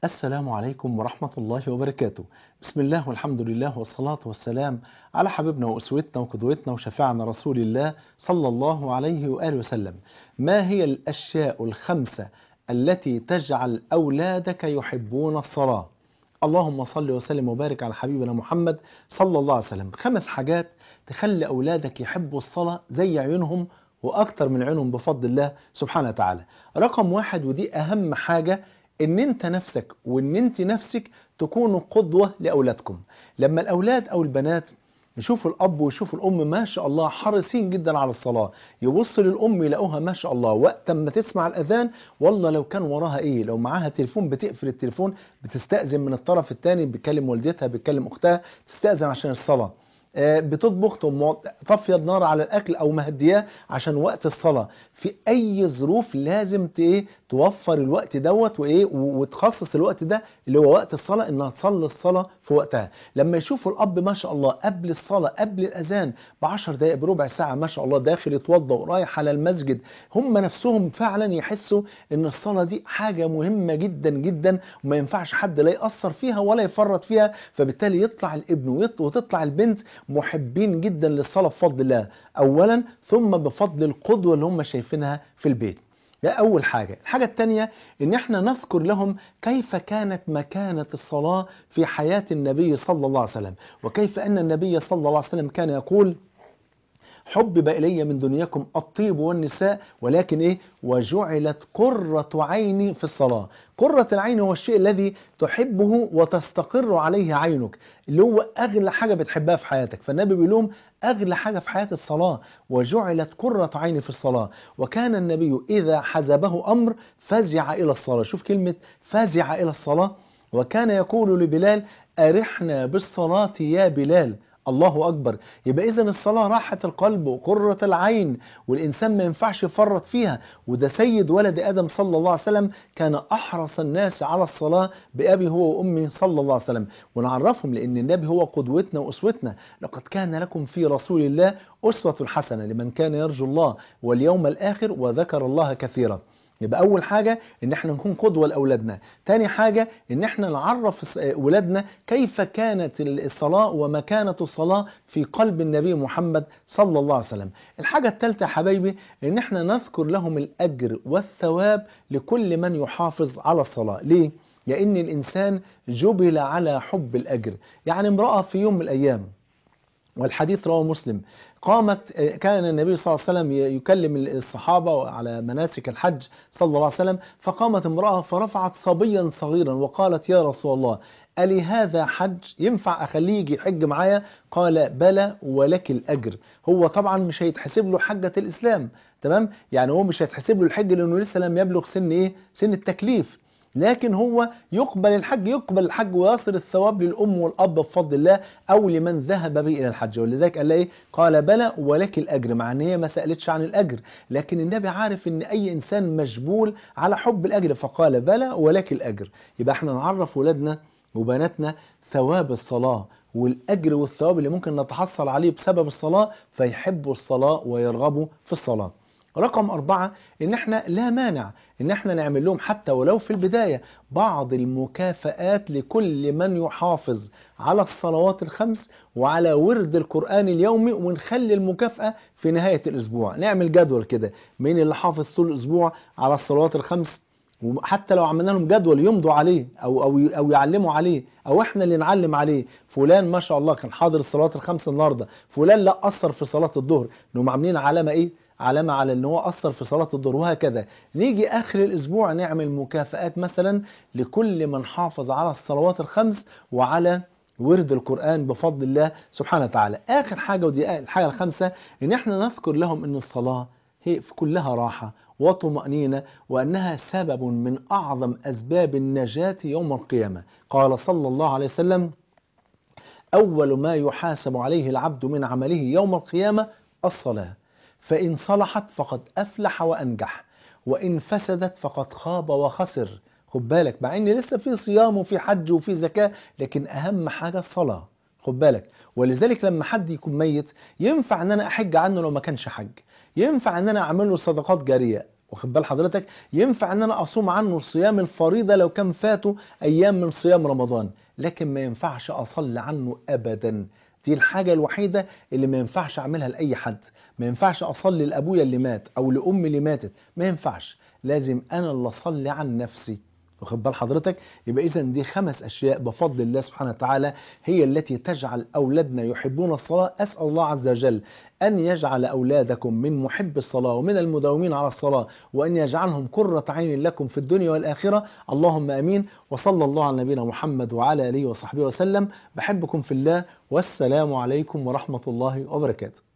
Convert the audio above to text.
السلام عليكم ورحمة الله وبركاته بسم الله والحمد لله والصلاة والسلام على حبيبنا وأسوتنا وقدوتنا وشفاعنا رسول الله صلى الله عليه وآله وسلم ما هي الأشياء الخمسة التي تجعل أولادك يحبون الصلاة اللهم صل وسلم وبارك على حبيبنا محمد صلى الله عليه وسلم خمس حاجات تخلي أولادك يحبوا الصلاة زي عيونهم وأكتر من عيونهم بفضل الله سبحانه وتعالى رقم واحد ودي أهم حاجة ان انت نفسك وان انت نفسك تكونوا قدوة لاولادكم لما الاولاد او البنات يشوفوا الاب ويشوفوا الام ما شاء الله حريصين جدا على الصلاة يبص للام يلاقوها ما شاء الله وقت ما تسمع الاذان والله لو كان وراها ايه لو معاها تليفون بتقفل التليفون بتستأذن من الطرف الثاني بتكلم والدتها بتكلم اختها تستأذن عشان الصلاة بتطبخ طفيه النار على الاكل او مهدياه عشان وقت الصلاه في اي ظروف لازم ايه توفر الوقت دوت وايه وتخصص الوقت ده اللي هو وقت الصلاه انها تصلي الصلاه في وقتها لما يشوفوا الاب ما شاء الله قبل الصلاه قبل الاذان ب 10 دقائق بربع ساعه ما شاء الله داخل يتوضا ورايح على المسجد هم نفسهم فعلا يحسوا ان الصلاه دي حاجه مهمه جدا جدا وما ينفعش حد لا ياثر فيها ولا يفرط فيها فبالتالي يطلع الابن وتطلع البنت محبين جدا للصلاة بفضل الله أولا ثم بفضل القدوة اللي هم شايفينها في البيت ده أول حاجة الحاجة الثانية إن احنا نذكر لهم كيف كانت مكانة الصلاة في حياة النبي صلى الله عليه وسلم وكيف أن النبي صلى الله عليه وسلم كان يقول حبب إلي من دنياكم الطيب والنساء ولكن إيه وجعلت قرة عيني في الصلاة قرة العين هو الشيء الذي تحبه وتستقر عليه عينك اللي هو أغلى حاجة بتحبها في حياتك فالنبي بيقول لهم أغلى حاجة في حياة الصلاة وجعلت قرة عيني في الصلاة وكان النبي إذا حزبه أمر فزع إلى الصلاة شوف كلمة فزع إلى الصلاة وكان يقول لبلال أرحنا بالصلاة يا بلال الله أكبر يبقى إذن الصلاة راحة القلب وقرة العين والإنسان ما ينفعش يفرط فيها وده سيد ولد آدم صلى الله عليه وسلم كان أحرص الناس على الصلاة بأبي هو وأمي صلى الله عليه وسلم ونعرفهم لأن النبي هو قدوتنا وأسوتنا لقد كان لكم في رسول الله أسوة حسنة لمن كان يرجو الله واليوم الآخر وذكر الله كثيرا يبقى أول حاجة إن احنا نكون قدوة لأولادنا تاني حاجة إن احنا نعرف أولادنا كيف كانت الصلاة ومكانة الصلاة في قلب النبي محمد صلى الله عليه وسلم الحاجة الثالثة حبايبي إن احنا نذكر لهم الأجر والثواب لكل من يحافظ على الصلاة ليه؟ لأن الإنسان جبل على حب الأجر يعني امرأة في يوم من الأيام والحديث رواه مسلم قامت كان النبي صلى الله عليه وسلم يكلم الصحابة على مناسك الحج صلى الله عليه وسلم فقامت امرأة فرفعت صبيا صغيرا وقالت يا رسول الله ألي هذا حج ينفع أخليه يجي يحج معايا قال بلى ولك الأجر هو طبعا مش هيتحسب له حجة الإسلام تمام يعني هو مش هيتحسب له الحج لأنه لسه لم يبلغ سن إيه سن التكليف لكن هو يقبل الحج يقبل الحج ويصل الثواب للأم والأب بفضل الله أو لمن ذهب به إلى الحج ولذلك قال إيه قال بلى ولك الأجر مع أن هي ما سألتش عن الأجر لكن النبي عارف أن أي إنسان مجبول على حب الأجر فقال بلى ولك الأجر يبقى احنا نعرف ولادنا وبناتنا ثواب الصلاة والأجر والثواب اللي ممكن نتحصل عليه بسبب الصلاة فيحبوا الصلاة ويرغبوا في الصلاة رقم أربعة إن إحنا لا مانع إن إحنا نعمل لهم حتى ولو في البداية بعض المكافآت لكل من يحافظ على الصلوات الخمس وعلى ورد القرآن اليومي ونخلي المكافأة في نهاية الأسبوع نعمل جدول كده مين اللي حافظ طول الأسبوع على الصلوات الخمس وحتى لو عملنا لهم جدول يمضوا عليه او او او يعلموا عليه او احنا اللي نعلم عليه فلان ما شاء الله كان حاضر الصلوات الخمس النهارده فلان لا اثر في صلاه الظهر انهم عاملين علامه ايه علامة على ان هو أثر في صلاة الظهر وهكذا نيجي آخر الأسبوع نعمل مكافآت مثلا لكل من حافظ على الصلوات الخمس وعلى ورد القرآن بفضل الله سبحانه وتعالى آخر حاجة ودي الحاجة الخامسة إن احنا نذكر لهم أن الصلاة هي في كلها راحة وطمأنينة وأنها سبب من أعظم أسباب النجاة يوم القيامة قال صلى الله عليه وسلم أول ما يحاسب عليه العبد من عمله يوم القيامة الصلاة فإن صلحت فقد أفلح وأنجح وإن فسدت فقد خاب وخسر خد بالك مع ان لسه في صيام وفي حج وفي زكاة لكن أهم حاجة الصلاة خد بالك ولذلك لما حد يكون ميت ينفع ان انا احج عنه لو ما كانش حج ينفع ان انا اعمل له صدقات جارية واخد بال حضرتك ينفع ان انا اصوم عنه صيام الفريضه لو كان فاته ايام من صيام رمضان لكن ما ينفعش اصلي عنه ابدا دي الحاجة الوحيدة اللي ما ينفعش اعملها لاي حد ما ينفعش اصلي لابويا اللي مات او لامي اللي ماتت ما ينفعش لازم انا اللي اصلي عن نفسي واخد بال حضرتك يبقى اذا دي خمس اشياء بفضل الله سبحانه وتعالى هي التي تجعل اولادنا يحبون الصلاه اسال الله عز وجل ان يجعل اولادكم من محب الصلاه ومن المداومين على الصلاه وان يجعلهم قره عين لكم في الدنيا والاخره اللهم امين وصلى الله على نبينا محمد وعلى اله وصحبه وسلم بحبكم في الله والسلام عليكم ورحمه الله وبركاته